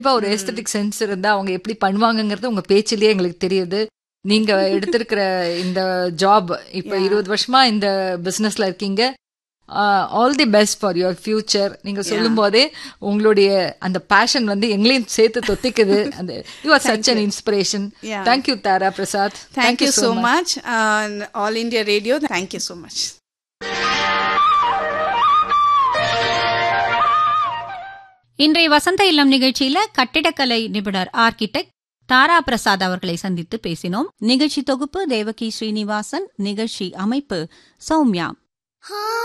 இப்போ ஒரு aesthetic sense இருந்தா அவங்க எப்படி பண்ணுவாங்கங்கிறது உங்க பேச்சிலேயே எங்களுக்கு தெரியுது நீங்க எடுத்திருக்கிற இந்த ஜாப் இப்ப Yeah. இருபது வருஷமா இந்த பிசினஸ்ல இருக்கீங்க all the best for your future நீங்க சொல்லும் போதே உங்களுடைய அந்த பேஷன் வந்து எங்களையும் சேர்த்து தொத்திக்குது அந்த you are such an inspiration Yeah. Thank you Tara Prasad Thank you so much. Uh, All India Radio, thank you so much. இன்றைய வசந்த இல்லம் நிகழ்ச்சியில கட்டிடக்கலை நிபுணர் ஆர்கிடெக்ட் தாரா பிரசாத் அவர்களை சந்தித்து பேசினோம் நிகழ்ச்சி தொகுப்பு தேவகி ஸ்ரீனிவாசன் நிகழ்ச்சி அமைப்பு சௌமியா